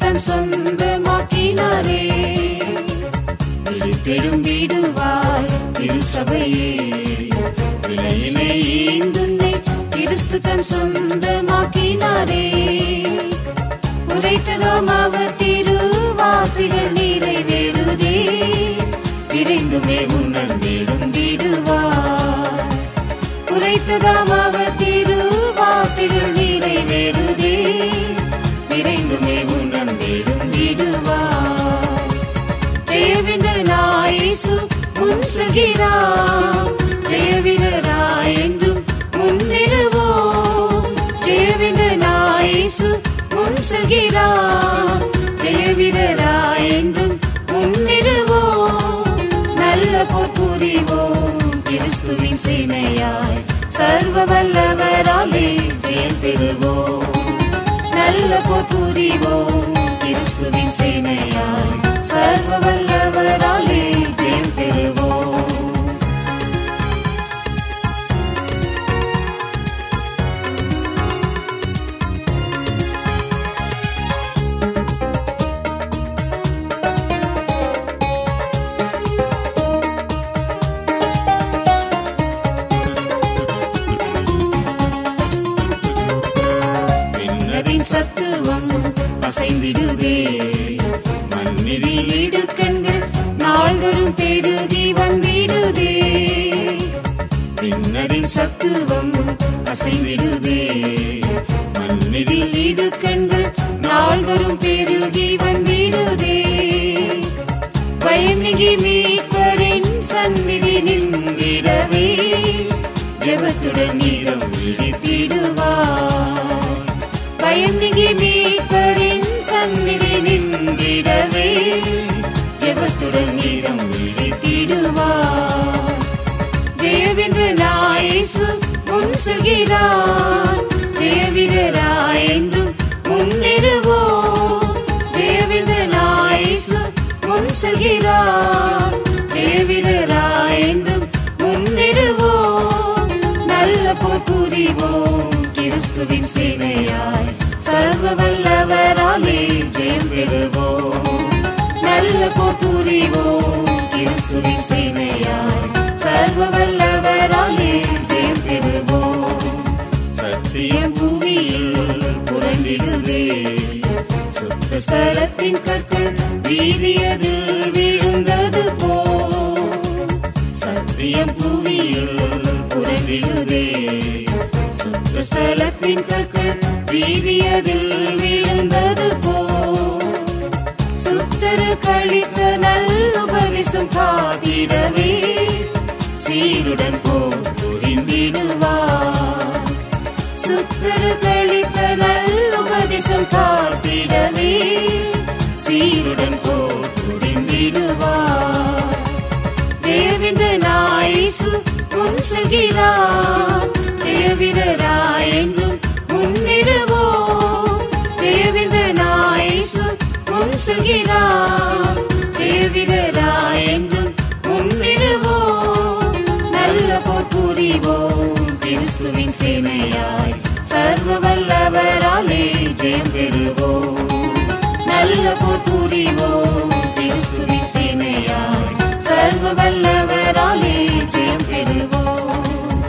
தன் சொந்தமாக்கினாரே விழித்தெடும் வீடுவாய் திருசபையே விலையினை ஈந்துன்னை கிறிஸ்து தன் சொந்தமாக்கினாரே உரைத்ததாம் அவர் திருவார்த்தைகள் நிறைவேறுதே விரைந்துமே உணர்ந்தெழுந்திடுவார் உரைத்ததாம் அவர் திருவார்த்தைகள் நிறைவேறுதே விரைந்துமே உணர்ந்தெழுந்திடுவார் ஜெயவிந்த நாயேசு முன் செல்கிறார் ஜெயவிதராய் என்றும் முன்னிறுவோம் ஜெயவிந்த நாயேசு முன் செல்கிறார் ஜெயவிதராய் என்றும் முன்னிறுவோம் நல்ல போர் புரிவோம் கிறிஸ்துவின் சேனையாய் சர்வ வல்லவராலே ஜெயம் பெறுவோம் நல்ல போர் புரிவோம் கிறிஸ்துவின் சேனையாய் சர்வ வல்லவராலே ஜெயம் பெறுவோம் பின்னரின் சத்துவம் அசைந்திடுதே மண்ணிதில் இடுக்கண்கள் நாள்தோறும் பெருகி வந்திடுதே பின்னரின் சத்துவம் அசைந்திடுதே மண்ணிதில் இடுக்கண்கள் நாள்தோறும் பெருகி வந்திடுதே பயமிகி மீட்பரின் சந்நிதி நின்றிடவே ஜெபத்துடன் நீரம் விழித்திடுவார் பயம் நீங்கி மீட்பரின் சந்நிதி நின்றிடவே ஜெபத்துடன் நீரம் விழித்திடுவார் ஜெயவிந்த நாயேசு முன் செல்கிறார் ஜெயவிதராய் என்றும் முன்னிறுவோம் ஜெயவிந்த நாயேசு முன் செல்கிறார் ஜெயவிதராய் என்றும் முன்னிறுவோம் நல்ல போர் புரிவோம் கிறிஸ்துவின் சேனையாய் சர்வ வல்லவராலே ஜெயம் பெறுவோம் நல்ல போர் புரிவோம் கிறிஸ்துவின் சேனையாய் சர்வ வல்லவராலே ஜெயம் பெறுவோம் சத்தியம் புவியில் புரண்டிடுதே சுத்த ஸ்தலத்தின் கற்கள் வீதியதில் விழுந்தது போ சத்தியம் புவியில் புரண்டிடுதே சுத்த ஸ்தலத்தின் கற்கள் வீதியதில் விழுந்தது போ சுத்தரு கழித்த நல்லுபதேசம் காத்திடவே சீருடன் போ புரிந்திடுவார் சுத்தரு கழித்த நல்லுபதேசம் காத்திடவே சீருடன் போ புரிந்திடுவார் ஜெயவிந்த நாயேசு முன் செல்கிறார் ஜெயவிதராய் என்றும் முன்னிறுவோம் ஜெயவிந்த நாயேசு முன் செல்கிறார் ஜெயவிதராய் என்றும் முன்னிறுவோம் நல்ல போர் புரிவோம் கிறிஸ்துவின் சேனையாய் சர்வ வல்லவராலே ஜெயம் பெறுவோம் நல்ல போர் புரிவோம் கிறிஸ்துவின் சேனையாய் சர்வ வல்லவராலே ஜெயம் பெறுவோம்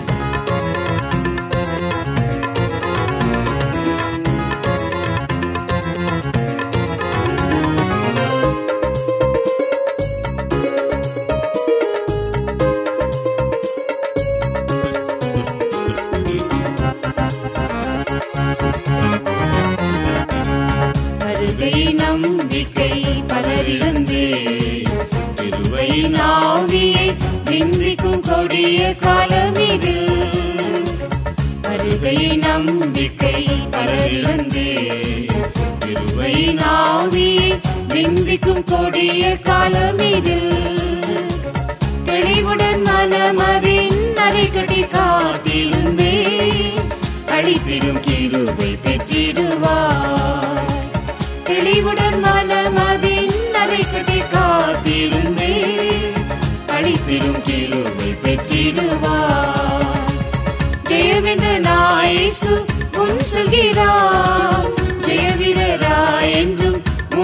வருகை நம்பிக்கை பலரிழந்தே திருவை நாவியை நிந்திக்கும் கொடிய காலம் இதில் வருகை நம்பிக்கை பலரிழந்தே திருவை நாவியை நிந்திக்கும் கொடிய காலம் இதில் தெளிவுடன் மனமதின் அரைக்கட்டி காத்திருந்தே அழித்திடும் கிருபை பெற்றிடுவார் தெளிவுடன் மனமதின் அரைக்கட்டி காத்திருந்தே அழித்திடும் கிருபை பெற்றிடுவார் ஜெயவிந்த நாயேசு முன் செல்கிறார் ஜெயவீரராய் என்றும்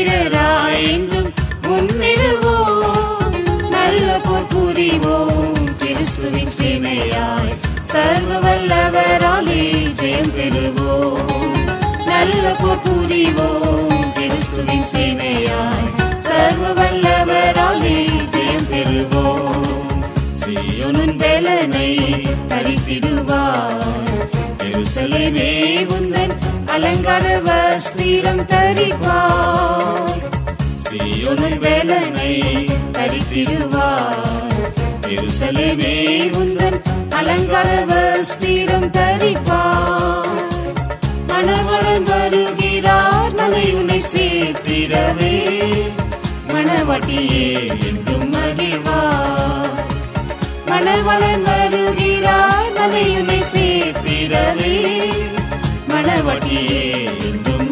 வீரராய் என்றும் முன்னிறுவோம் நல்ல போர் புரிவோம் கிறிஸ்துவின் சேனையாய் சர்வ வல்லவராலே ஜெயம் பெறுவோம் நல்ல போர் புரிவோம் கிறிஸ்துவின் சேனையாய் சர்வ வல்லவராலே ஜெயம் பெறுவோம் சீயோனின் வேலனை தரித்திடுவார் எருசலேமே உந்தன் அலங்கார வஸ்திரம் தரிப்பார் சீயோனின் வேலனை தரித்திடுவார் எருசலேமே உந்தன் அலங்கார வஸ்திரம் தரிப்பார் மணவளன் வருகிறார் மலை உன்னை சேர்த்திடவே மணவட்டியே என்றும் மகிழ்வார் மணவளன் வருகிறார் மலையுனை சேர்த்திடவே மணவட்டியே என்றும்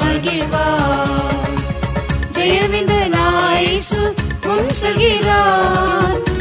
மகிழ்வார் ஜெயவிந்த நாயசு முன் செல்கிறார்